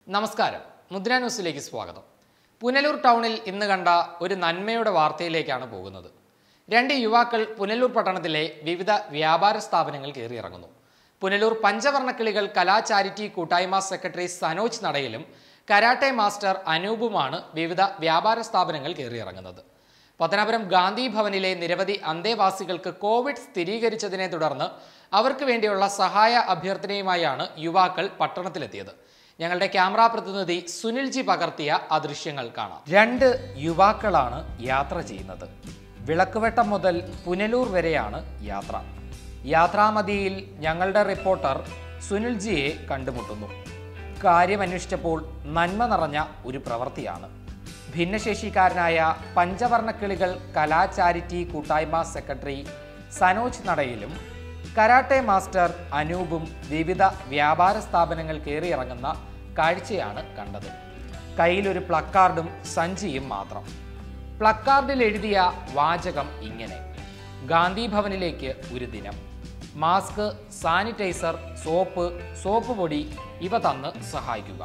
നമസ്കാരം മുദ്ര ന്യൂസിലേക്ക് സ്വാഗതം പുനലൂർ ടൗണിൽ ഇന്ന് കണ്ട ഒരു നന്മയുടെ വാർത്തയിലേക്കാണ് പോകുന്നത് രണ്ട് യുവാക്കൾ പുനലൂർ പട്ടണത്തിലെ വിവിധ വ്യാപാര സ്ഥാപനങ്ങൾ കയറിയിറങ്ങുന്നു പുനലൂർ പഞ്ചവർണ്ണക്കിളികൾ കലാ ചാരിറ്റി കൂട്ടായ്മ സെക്രട്ടറി സനോജ് നടയിലും കരാട്ടെ മാസ്റ്റർ അനൂപുമാണ് വിവിധ വ്യാപാര സ്ഥാപനങ്ങൾ കയറിയിറങ്ങുന്നത് പത്തനാപുരം ഗാന്ധി ഭവനിലെ നിരവധി അന്തേവാസികൾക്ക് കോവിഡ് സ്ഥിരീകരിച്ചതിനെ തുടർന്ന് അവർക്ക് വേണ്ടിയുള്ള സഹായ അഭ്യർത്ഥനയുമായാണ് യുവാക്കൾ പട്ടണത്തിലെത്തിയത് ഞങ്ങളുടെ ക്യാമറ പ്രതിനിധി സുനിൽജി പകർത്തിയ ആ ദൃശ്യങ്ങൾ കാണാം രണ്ട് യുവാക്കളാണ് യാത്ര ചെയ്യുന്നത് വിളക്കുവെട്ടം മുതൽ പുനലൂർ വരെയാണ് യാത്ര യാത്രാമതിയിൽ ഞങ്ങളുടെ റിപ്പോർട്ടർ സുനിൽജിയെ കണ്ടുമുട്ടുന്നു കാര്യമന്വേഷിച്ചപ്പോൾ നന്മ നിറഞ്ഞ ഒരു പ്രവൃത്തിയാണ് ഭിന്നശേഷിക്കാരനായ പഞ്ചവർണ്ണക്കിളികൾ കലാ ചാരിറ്റി കൂട്ടായ്മ സെക്രട്ടറി സനോജ് നടയിലും കരാട്ടെ മാസ്റ്റർ അനൂപും വിവിധ വ്യാപാര സ്ഥാപനങ്ങൾ കയറിയിറങ്ങുന്ന കാഴ്ചയാണ് കണ്ടത് കയ്യിലൊരു പ്ലക്കാർഡും സഞ്ചിയും മാത്രം പ്ലക്കാർഡിൽ എഴുതിയ വാചകം ഇങ്ങനെ ഗാന്ധി ഭവനിലേക്ക് ഒരു ദിനം മാസ്ക് സാനിറ്റൈസർ സോപ്പ് സോപ്പ് പൊടി ഇവ തന്ന് സഹായിക്കുക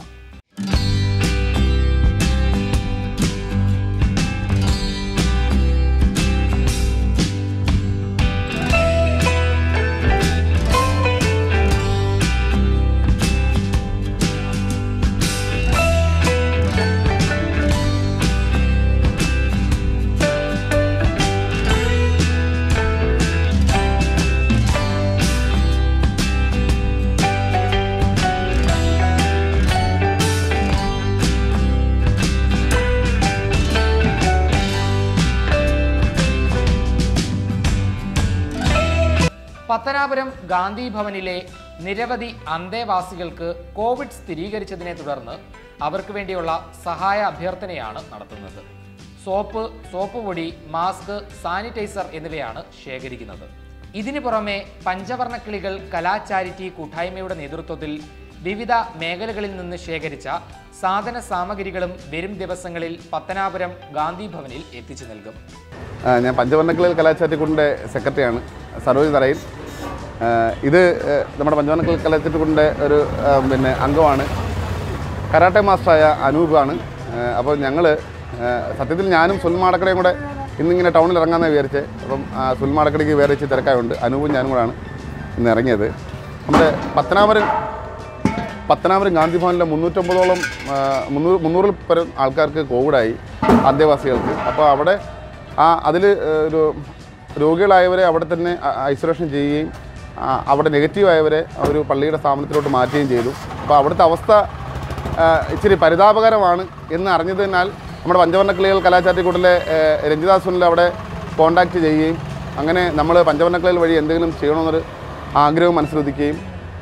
പത്തനാപുരം ഗാന്ധി ഭവനിലെ നിരവധി അന്തേവാസികൾക്ക് കോവിഡ് സ്ഥിരീകരിച്ചതിനെ തുടർന്ന് അവർക്ക് വേണ്ടിയുള്ള സഹായ അഭ്യർത്ഥനയാണ് നടത്തുന്നത് സോപ്പ് സോപ്പ് പൊടി മാസ്ക് സാനിറ്റൈസർ എന്നിവയാണ് ശേഖരിക്കുന്നത് ഇതിനു പുറമെ പഞ്ചവർണ്ണക്കിളികൾ കലാ ചാരിറ്റി കൂട്ടായ്മയുടെ നേതൃത്വത്തിൽ വിവിധ മേഖലകളിൽ നിന്ന് ശേഖരിച്ച സാധന സാമഗ്രികളും വരും ദിവസങ്ങളിൽ പത്തനാപുരം ഗാന്ധി ഭവനിൽ എത്തിച്ചു നൽകും ആ, ഞാൻ പഞ്ചവർണ്ണക്കിളിൽ കലാചാറ്റിക്കുണ്ടിൻ്റെ സെക്രട്ടറിയാണ് സരോജ് തറയിൽ ആ, ഇത് ആ, നമ്മുടെ പഞ്ചവർണ്ണക്കിളിൽ കലാചാറ്റിക്കുണ്ടിൻ്റെ ഒരു ആ, പിന്നെ അംഗമാണ് കരാട്ടെ മാസ്റ്ററായ അനൂപാണ് അപ്പോൾ ഞങ്ങൾ സത്യത്തിൽ ഞാനും സുൽമാടക്കടയും കൂടെ ഇന്നിങ്ങനെ ടൗണിൽ ഇറങ്ങാമെന്ന് വിചാരിച്ചത് അപ്പം ആ, സുൽമാടക്കടയ്ക്ക് വേറെ ഇച്ചിരി തിരക്കായുണ്ട് അനൂപും ഞാനും കൂടാണ് ഇന്ന് ഇറങ്ങിയത് നമ്മുടെ പത്തനാപുരം പത്തനാപുരം ഗാന്ധി ഭവനിലെ മുന്നൂറ്റമ്പതോളം ആ, മുന്നൂറ് മുന്നൂറിൽ പരം ആൾക്കാർക്ക് കോവിഡായി അന്തേവാസികൾക്ക് അപ്പോൾ അവിടെ ആ അതിൽ ഒരു രോഗികളായവരെ അവിടെ തന്നെ ഐസൊലേഷൻ ചെയ്യുകയും ആ, അവിടെ നെഗറ്റീവായവരെ ഒരു പള്ളിയുടെ സ്ഥാപനത്തിലോട്ട് മാറ്റുകയും ചെയ്തു അപ്പോൾ അവിടുത്തെ അവസ്ഥ ആ, ഇച്ചിരി പരിതാപകരമാണ് എന്ന് അറിഞ്ഞതിനാൽ നമ്മുടെ പഞ്ചവർണ്ണ കിളികൾ കലാചാരക്കൂട്ടിലെ രഞ്ജിതാ സുനിൽ അവിടെ കോണ്ടാക്ട് ചെയ്യുകയും അങ്ങനെ നമ്മൾ പഞ്ചവർണ്ണ കിളികൾ വഴി എന്തെങ്കിലും ചെയ്യണമെന്നൊരു ആഗ്രഹം മനസ്സിലുദിക്കുകയും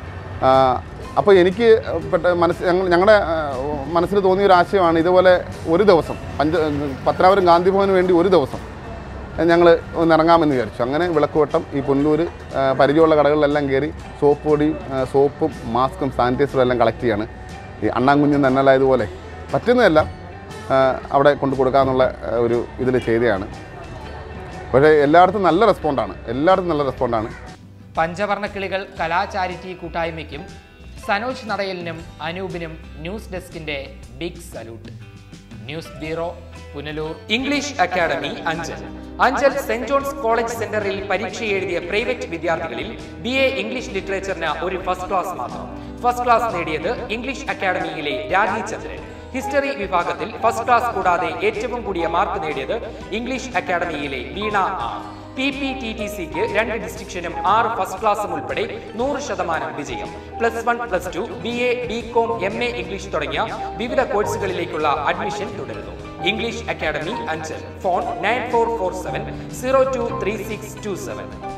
അപ്പോൾ എനിക്ക് പെട്ട മനസ്സ് ഞങ്ങൾ ഞങ്ങളുടെ മനസ്സിൽ തോന്നിയ ഒരു ആശയമാണ് ഇതുപോലെ ഒരു ദിവസം പഞ്ച പത്തനാപുരം ഗാന്ധി ഭവന് വേണ്ടി ഒരു ദിവസം ഞങ്ങൾ ഒന്ന് ഇറങ്ങാമെന്ന് വിചാരിച്ചു അങ്ങനെ വിളക്കുവട്ടം ഈ പുല്ലൂർ ആ, പരിചയമുള്ള കടകളിലെല്ലാം കയറി സോപ്പ് പൊടിയും ആ, സോപ്പും മാസ്കും സാനിറ്റൈസറും എല്ലാം കളക്ട് ചെയ്യാണ് ഈ അണ്ണാങ്കുഞ്ഞും നന്നലായതുപോലെ പറ്റുന്നതെല്ലാം ആ, അവിടെ കൊണ്ട് കൊടുക്കാമെന്നുള്ള ആ, ഒരു ഇതിൽ ചെയ്തതാണ് പക്ഷേ എല്ലായിടത്തും നല്ല റെസ്പോണ്ടാണ് എല്ലായിടത്തും നല്ല റെസ്പോണ്ടാണ് പഞ്ചവർണ്ണക്കിളികൾ കലാ ചാരിറ്റി കൂട്ടായ്മയ്ക്കും സനോജ് നടയലിനും അനൂപിനും ന്യൂസ് ഡെസ്കിന്റെ big salute news bureau Punalur English academy Anchal Anchal Saint John's college സെന്ററിൽ പരീക്ഷ എഴുതിയ പ്രൈവറ്റ് വിദ്യാർത്ഥികളിൽ ബി എ ഇംഗ്ലീഷ് ലിറ്ററേച്ചറിന് ഒരു ഫസ്റ്റ് ക്ലാസ് മാത്രം ഫസ്റ്റ് ക്ലാസ് നേടിയത് ഇംഗ്ലീഷ് അക്കാദമിയിലെ രാജീവ് ചന്ദ്രൻ ഹിസ്റ്ററി വിഭാഗത്തിൽ ഫസ്റ്റ് ക്ലാസ് കൂടാതെ ഏറ്റവും കൂടിയ മാർക്ക് നേടിയത് ഇംഗ്ലീഷ് അക്കാദമിയിലെ Veena R P P T T സിക്ക് രണ്ട് ഡിസ്ട്രിക്ഷനും ആറ് ഫസ്റ്റ് ക്ലാസ്സും ഉൾപ്പെടെ നൂറ് ശതമാനം വിജയം plus one plus two B A B com M A English തുടങ്ങിയ വിവിധ കോഴ്സുകളിലേക്കുള്ള അഡ്മിഷൻ തുടരുന്നു English academy Anchal phone nine four four seven zero two three six two seven